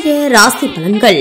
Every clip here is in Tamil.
இன்றைய ராசி பலன்கள்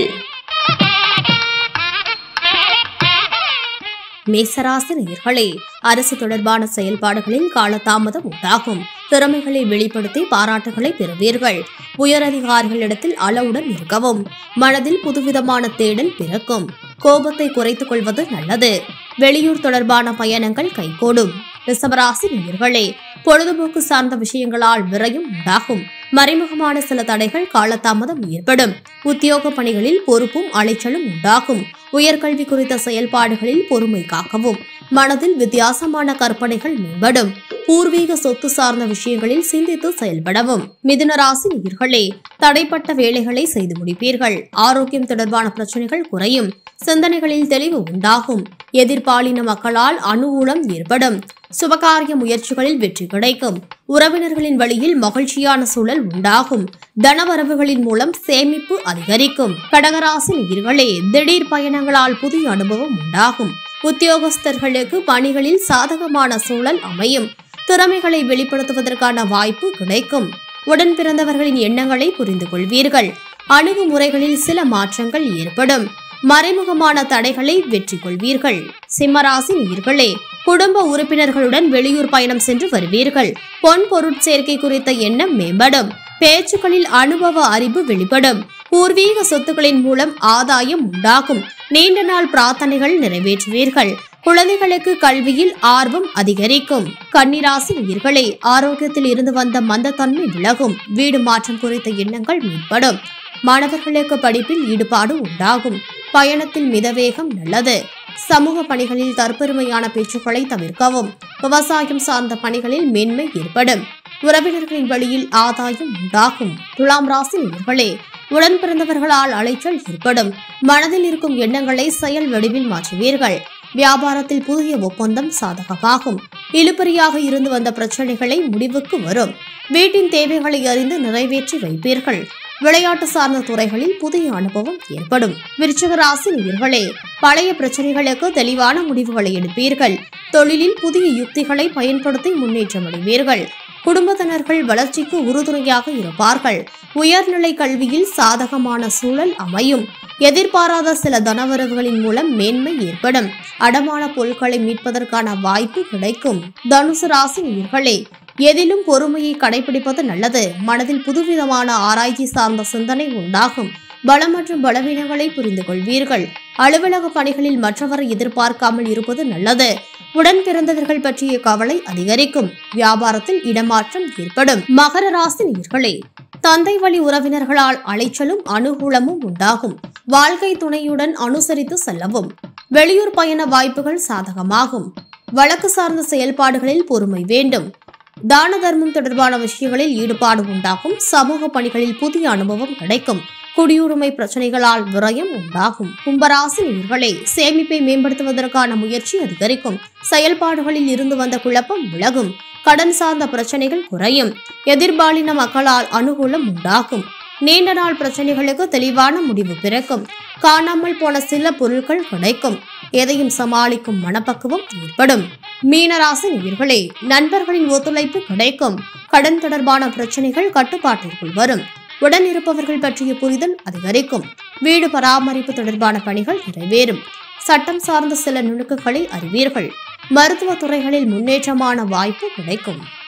மேசராசி நேயர்களே அரசு தொடர்பான செயல்பாடுகளில் காலதாமதம் உண்டாகும் திறமைகளை வெளிப்படுத்தி பாராட்டுகளை பெறுவீர்கள் உயரதிகாரிகளிடத்தில் அளவுடன் இருக்கவும் மனதில் புதுவிதமான தேடல் பிறக்கும் கோபத்தை குறைத்துக் கொள்வது நல்லது வெளியூர் தொடர்பான பயணங்கள் கைகூடும் ரிசவராசி நேயர்களே பொழுதுபோக்கு சார்ந்த விஷயங்களால் விரயம் உண்டாகும் மறைமுகமான சில தடைகள் காலதாமதம் ஏற்படும் உத்தியோக பணிகளில் பொறுப்பும் அலைச்சலும் உண்டாகும் உயர்கல்வி குறித்த செயல்பாடுகளில் பொறுமை காக்கவும் மனதில் வித்தியாசமான கற்பனைகள் மேம்படும் பூர்வீக சொத்து சார்ந்த விஷயங்களில் சிந்தித்து செயல்படவும் மிதுன ராசி நேயர்களே தடைப்பட்ட வேலைகளை செய்து முடிப்பீர்கள் ஆரோக்கியம் தொடர்பான பிரச்சனைகள் குறையும் சிந்தனைகளில் தெளிவு உண்டாகும் எதிர்பாலின மக்களால் அனுகூலம் ஏற்படும் சுபகாரிய முயற்சிகளில் வெற்றி கிடைக்கும் உறவினர்களின் வழியில் மகிழ்ச்சியான சூழல் உண்டாகும் தனவரவுகளின் மூலம் சேமிப்பு அதிகரிக்கும் கடகராசி நேயர்களே திடீர் பயணங்களால் புதிய அனுபவம் உண்டாகும் உத்தியோகஸ்தர்களுக்கு பணிகளில் சாதகமான சூழல் அமையும் திறமைகளை வெளிப்படுத்துவதற்கான வாய்ப்பு கிடைக்கும் உடன் பிறந்தவர்களின் எண்ணங்களை புரிந்து கொள்வீர்கள் அணுகுமுறைகளில் சில மாற்றங்கள் ஏற்படும் மறைமுகமான தடைகளை வெற்றி கொள்வீர்கள் சிம்மராசி நீர்களே குடும்ப உறுப்பினர்களுடன் வெளியூர் பயணம் சென்று வருவீர்கள் பொன் பொருட்சேர்க்கை குறித்த எண்ணம் மேம்படும் பேச்சுக்களில் அனுபவ அறிவு வெளிப்படும் பூர்வீக சொத்துக்களின் மூலம் ஆதாயம் உண்டாகும் நீண்ட நாள் பிரார்த்தனைகள் நிறைவேற்றுவீர்கள் குழந்தைகளுக்கு கல்வியில் ஆர்வம் அதிகரிக்கும் கன்னிராசி உயிர்களே ஆரோக்கியத்தில் இருந்து வந்த மந்தத்தன்மை விலகும் வீடு மாற்றம் குறித்த எண்ணங்கள் மேம்படும் மாணவர்களுக்கு படிப்பில் ஈடுபாடு உண்டாகும் பயணத்தில் மிதவேகம் நல்லது சமூக பணிகளில் தற்பெருமையான பேச்சுக்களை தவிர்க்கவும் விவசாயம் சார்ந்த பணிகளில் மேன்மை ஏற்படும் உறவினர்களின் வழியில் ஆதாயம் உண்டாகும் துலாம் ராசி நேயர்களே உடன் பிறந்தவர்களால் அலைச்சல் ஏற்படும் மனதில் இருக்கும் எண்ணங்களை செயல் வடிவில் மாற்றுவீர்கள் வியாபாரத்தில் புதிய ஒப்பந்தம் சாதகமாகும் இழுபறியாக இருந்து வந்த பிரச்சனைகளை முடிவுக்கு வரும் வீட்டின் தேவைகளை அறிந்து நிறைவேற்றி வைப்பீர்கள் விளையாட்டு சார்ந்த துறைகளில் புதிய அனுபவம் ஏற்படும் விருச்சிக ராசி நேயர்களே பழைய பிரச்சனைகளுக்கு தெளிவான முடிவுகளை எடுப்பீர்கள் தொழிலில் புதிய யுக்திகளை பயன்படுத்தி முன்னேற்றம் அடைவீர்கள் குடும்பத்தினர்கள் வளர்ச்சிக்கு உறுதுணையாக இருப்பார்கள் உயர்நிலை கல்வியில் சாதகமான சூழல் அமையும் எதிர்பாராத சில தனவரவுகளின் மூலம் மேன்மை ஏற்படும் அடமான பொருட்களை மீட்பதற்கான வாய்ப்பு கிடைக்கும் தனுசு ராசி நேயர்களே எதிலும் பொறுமையை கடைபிடிப்பது நல்லது மனதில் புதுவிதமான ஆராய்ச்சி சார்ந்த சிந்தனை உண்டாகும் பலம் மற்றும் பலவீனங்களை புரிந்து கொள்வீர்கள் அலுவலக பணிகளில் மற்றவரை எதிர்பார்க்காமல் இருப்பது நல்லது உடன் பிறந்தவர்கள் பற்றிய கவலை அதிகரிக்கும் வியாபாரத்தில் இடமாற்றம் ஏற்படும் மகர ராசி நேயர்களே தந்தை வழி உறவினர்களால் அலைச்சலும் அனுகூலமும் உண்டாகும் வாழ்க்கை துணையுடன் அனுசரித்து செல்லவும் வெளியூர் பயண வாய்ப்புகள் சாதகமாகும் வழக்கு சார்ந்த செயல்பாடுகளில் பொறுமை வேண்டும் தான தர்மம் தொடர்பான விஷயங்களில் ஈடுபாடு உண்டாகும் சமூக பணிகளில் புதிய அனுபவம் கிடைக்கும் குடியுரிமை பிரச்சனைகளால் விரயம் உண்டாகும் கும்பராசி நேயர்களே சேமிப்பை மேம்படுத்துவதற்கான முயற்சி அதிகரிக்கும் செயல்பாடுகளில் இருந்து வந்த குழப்பம் விலகும் கடன் சார்ந்த பிரச்சனைகள் குறையும் எதிர்பாலின மக்களால் அனுகூலம் உண்டாகும் நீண்ட நாள் பிரச்சனைகளுக்கு தெளிவான முடிவு பிறக்கும் காணாமல் போன சில பொருட்கள் கிடைக்கும் எதையும் சமாளிக்கும் மனப்பக்குவம் ஏற்படும் மீனராசி நேயர்களே நண்பர்களின் ஒத்துழைப்பு கிடைக்கும் கடன் தொடர்பான பிரச்சனைகள் கட்டுப்பாட்டிற்குள் வரும் உடன் இருப்பவர்கள் பற்றிய புரிதல் அதிகரிக்கும் வீடு பராமரிப்பு தொடர்பான பணிகள் நிறைவேறும் சட்டம் சார்ந்த சில நுணுக்கங்களை அறிவீர்கள் மருத்துவ துறைகளில் முன்னேற்றமான வாய்ப்பு கிடைக்கும்